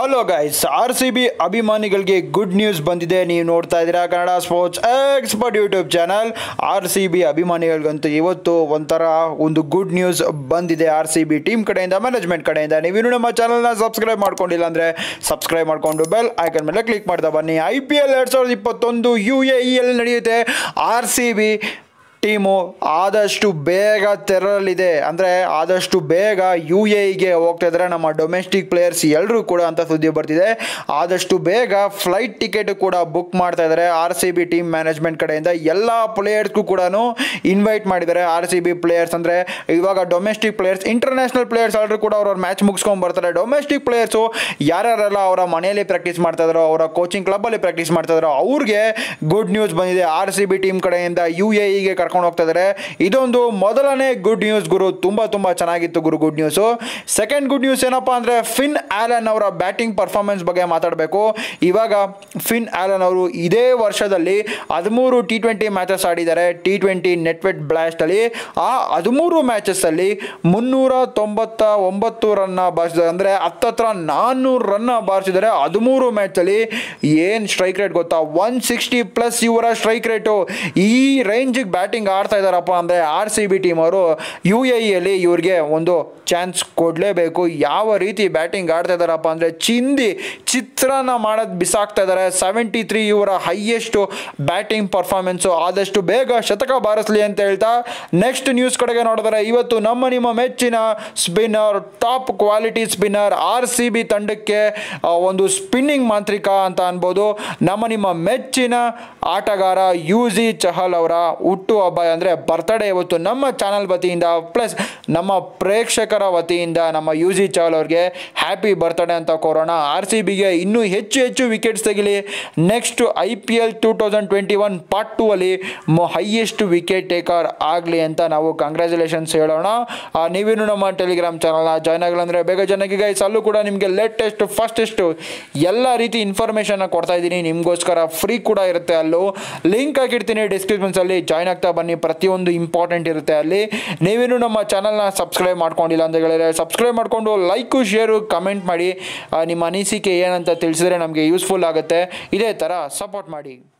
hello guys R C B ಅಭಿಮಾನಿಗಳಿಗೆ good news ಬಂದಿದೆ ನೀವು ನೋಡ್ತಾ ಇದ್ದೀರಾ Kannada sports expert YouTube channel R C B ಅಭಿಮಾನಿಗಳಿಗಂತೂ ಇವತ್ತು ಒಂಥರ ಒಂದು ಗುಡ್ ನ್ಯೂಸ್ ಬಂದಿದೆ ಆರ್ ಸಿ ಬಿ ಟೀಮ್ ಕಡೆಯಿಂದ ಮ್ಯಾನೇಜ್ಮೆಂಟ್ ಕಡೆಯಿಂದ ನೀವು ಇನ್ನೂ ನಮ್ಮ ಚಾನಲ್ನ ಸಬ್ಸ್ಕ್ರೈಬ್ ಮಾಡ್ಕೊಂಡಿಲ್ಲ ಅಂದರೆ ಸಬ್ಸ್ಕ್ರೈಬ್ ಮಾಡಿಕೊಂಡು ಬೆಲ್ ಐಕನ್ ಮೇಲೆ ಕ್ಲಿಕ್ ಮಾಡ್ತಾ ಬನ್ನಿ ಐ ಪಿ ಎಲ್ ಎರಡು ಸಾವಿರದ ಇಪ್ಪತ್ತೊಂದು ಯು ಎ ಇಯಲ್ಲಿ ನಡೆಯುತ್ತೆ ಆರ್ ಸಿ ಬಿ ಟೀಮು ಆದಷ್ಟು ಬೇಗ ತೆರಳಲಿದೆ ಅಂದರೆ ಆದಷ್ಟು ಬೇಗ ಯು ಎ ಇಗೆ ಹೋಗ್ತಾ ಇದ್ದಾರೆ ನಮ್ಮ ಡೊಮೆಸ್ಟಿಕ್ ಪ್ಲೇಯರ್ಸ್ ಎಲ್ಲರೂ ಕೂಡ ಅಂತ ಸುದ್ದಿ ಬರ್ತಿದೆ ಆದಷ್ಟು ಬೇಗ ಫ್ಲೈಟ್ ಟಿಕೆಟ್ ಕೂಡ ಬುಕ್ ಮಾಡ್ತಾ ಇದ್ದಾರೆ R C B team management ಕಡೆಯಿಂದ ಎಲ್ಲ ಪ್ಲೇಯರ್ಸ್ಗೂ ಕೂಡ ಇನ್ವೈಟ್ ಮಾಡಿದ್ದಾರೆ ಆರ್ ಸಿ ಬಿ ಪ್ಲೇಯರ್ಸ್ ಅಂದರೆ ಇವಾಗ ಡೊಮೆಸ್ಟಿಕ್ ಪ್ಲೇಯರ್ಸ್ ಇಂಟರ್ನ್ಯಾಷನಲ್ ಪ್ಲೇಯರ್ಸ್ ಎಲ್ಲರೂ ಕೂಡ ಅವ್ರವ್ರ ಮ್ಯಾಚ್ ಮುಗಿಸ್ಕೊಂಡು ಬರ್ತಾರೆ ಡೊಮೆಸ್ಟಿಕ್ ಪ್ಲೇಯರ್ಸು ಯಾರ್ಯಾರೆಲ್ಲ ಅವರ ಮನೆಯಲ್ಲಿ ಪ್ರಾಕ್ಟೀಸ್ ಮಾಡ್ತಾ ಇದ್ದಾರೋ ಅವರ ಕೋಚಿಂಗ್ ಕ್ಲಬ್ಬಲ್ಲಿ ಪ್ರಾಕ್ಟೀಸ್ ಮಾಡ್ತಾ ಇದ್ದಾರೋ ಅವ್ರಿಗೆ ಗುಡ್ ನ್ಯೂಸ್ ಬಂದಿದೆ ಆರ್ ಸಿ ಬಿ ಟೀಮ್ ಕಡೆಯಿಂದ ಯು ಎ ಇಗೆ ಕರ್ಕೊಂಡು ಹೋಗ್ತಾ ಇದ್ದಾರೆ ಇದೊಂದು ಮೊದಲನೇ ಗುಡ್ ನ್ಯೂಸ್ ಗುರು ತುಂಬ ತುಂಬ ಚೆನ್ನಾಗಿತ್ತು ಗುರು good news second good news ಏನಪ್ಪ ಅಂದರೆ ಫಿನ್ ಆ್ಯಲನ್ ಅವರ ಬ್ಯಾಟಿಂಗ್ ಪರ್ಫಾರ್ಮೆನ್ಸ್ ಬಗ್ಗೆ ಮಾತಾಡಬೇಕು ಇವಾಗ ಫಿನ್ ಆ್ಯಲನ್ ಅವರು ಇದೇ ವರ್ಷದಲ್ಲಿ ಹದಿಮೂರು ಟಿ ಟ್ವೆಂಟಿ ಮ್ಯಾಚಸ್ ಆಡಿದ್ದಾರೆ ಟಿ ಟ್ವೆಂಟಿ ನೆಟ್ವೆಟ್ ಬ್ಲಾಸ್ಟಲ್ಲಿ ಆ ಹದಿಮೂರು ಮ್ಯಾಚಸ್ಸಲ್ಲಿ ಮುನ್ನೂರ ತೊಂಬತ್ತ ಒಂಬತ್ತು ರನ್ನ ಬಾರಿಸಿದ್ದಾರೆ ಅಂದರೆ ಹತ್ತತ್ರ ನಾನ್ನೂರು ರನ್ನ ಬಾರಿಸಿದ್ದಾರೆ ಹದಿಮೂರು ಮ್ಯಾಚಲ್ಲಿ ಏನು ಸ್ಟ್ರೈಕ್ ರೇಟ್ ಗೊತ್ತಾ ಒನ್ ಸಿಕ್ಸ್ಟಿ ಪ್ಲಸ್ ಇವರ ಸ್ಟ್ರೈಕ್ ರೇಟು ಈ ರೇಂಜಿಗೆ ಬ್ಯಾಟಿಂಗ್ ಆಡ್ತಾ ಇದ್ದಾರಪ್ಪ ಅಂದರೆ ಆರ್ ಸಿ ಬಿ ಟೀಮ್ ಅವರು ಯು ಎ ಇಯಲ್ಲಿ ಇವ್ರಿಗೆ ಒಂದು ಚಾನ್ಸ್ ಕೊಡಲೇಬೇಕು ಯಾವ ರೀತಿ ಬ್ಯಾಟಿಂಗ್ ಆಡ್ತಾ ಇದ್ದಾರಪ್ಪ ಅಂದರೆ ಚಿಂದಿ ಚಿತ್ರಾನ್ನ ಮಾಡೋದು ಬಿಸಾಕ್ತಾ ಇದ್ದಾರೆ ಸೆವೆಂಟಿ ತ್ರೀ ಇವರ ಹೈಯೆಸ್ಟು ಬ್ಯಾಟಿಂಗ್ ಪರ್ಫಾರ್ಮೆನ್ಸು ಆದಷ್ಟು ಬೇಗ ಶತಕ ಬಾರಿಸಲಿ ಅಂತ ಹೇಳ್ತಾ ನೆಕ್ಸ್ಟ್ ನ್ಯೂಸ್ ಕಡೆಗೆ ನೋಡಿದ್ರೆ ಇವತ್ತು ನಮ್ಮ ನಿಮ್ಮ ಮೆಚ್ಚಿನ spinner top quality spinner R C B ತಂಡಕ್ಕೆ ಆ, ಒಂದು ಸ್ಪಿನ್ನಿಂಗ್ ಮಾಂತ್ರಿಕ ಅಂತ ಅನ್ಬೋದು ನಮ್ಮ ನಿಮ್ಮ ಮೆಚ್ಚಿನ ಆಟಗಾರ ಯು ಜಿ ಚಹಲ್ ಅವರ ಹುಟ್ಟುಹಬ್ಬ ಅಂದರೆ ಬರ್ತಡೇ ಇವತ್ತು ನಮ್ಮ ಚಾನಲ್ ವತಿಯಿಂದ ಪ್ಲಸ್ ನಮ್ಮ ಪ್ರೇಕ್ಷಕರ ವತಿಯಿಂದ ನಮ್ಮ ಯು ಜಿ ಚಹಲ್ ಅವ್ರಿಗೆ ಹ್ಯಾಪಿ ಬರ್ತಡೇ ಅಂತ ಕೋರೋಣ ಆರ್ ಸಿ ಬಿಗೆ ಇನ್ನೂ ಹೆಚ್ಚು ಹೆಚ್ಚು ವಿಕೆಟ್ಸ್ ತೆಗಿಲಿ next I P L two thousand twenty one part two ಅಲ್ಲಿ ಹೈಯೆಸ್ಟ್ ವಿಕೆಟ್ ಟೇಕರ್ ಆಗಲಿ ಅಂತ ನಾವು ಕಂಗ್ರ್ಯಾಚುಲೇಷನ್ಸ್ ಹೇಳೋಣ ಆ, ನೀವಿನ್ನು ನಮ್ಮ ಟೆಲಿಗ್ರಾಮ್ ಚಾನಲ್ನ ಜಾಯ್ನ್ ಆಗಿಲ್ಲ ಅಂದರೆ ಬೇಗ ಜನಕ್ಕೆ ಗೈಸ್ ಅಲ್ಲೂ ಕೂಡ ನಿಮಗೆ ಲೇಟೆಸ್ಟ್ ಫಸ್ಟೆಸ್ಟ್ ಎಲ್ಲ ರೀತಿ ಇನ್ಫಾರ್ಮೇಷನ್ನ ಕೊಡ್ತಾ ಇದ್ದೀನಿ ನಿಮಗೋಸ್ಕರ ಫ್ರೀ ಕೂಡ ಇರುತ್ತೆ ಅಲ್ಲೂ ಲಿಂಕ್ ಹಾಕಿರ್ತೀನಿ ಡಿಸ್ಕ್ರಿಪ್ಷನ್ಸಲ್ಲಿ ಜಾಯ್ನ್ ಆಗ್ತಾ ಬನ್ನಿ ಪ್ರತಿಯೊಂದು ಇಂಪಾರ್ಟೆಂಟ್ ಇರುತ್ತೆ ಅಲ್ಲಿ ನೀವೇನು ನಮ್ಮ ಚಾನಲ್ನ ಸಬ್ಸ್ಕ್ರೈಬ್ ಮಾಡ್ಕೊಂಡಿಲ್ಲ ಅಂತ ಹೇಳಿದ್ರೆ ಸಬ್ಸ್ಕ್ರೈಬ್ ಮಾಡಿಕೊಂಡು ಲೈಕು ಶೇರು ಕಮೆಂಟ್ ಮಾಡಿ ಆ, ನಿಮ್ಮ ಅನಿಸಿಕೆ ಏನಂತ ತಿಳಿಸಿದ್ರೆ ನಮಗೆ ಯೂಸ್ಫುಲ್ ಆಗುತ್ತೆ ಇದೇ ಥರ ಸಪೋರ್ಟ್ ಮಾಡಿ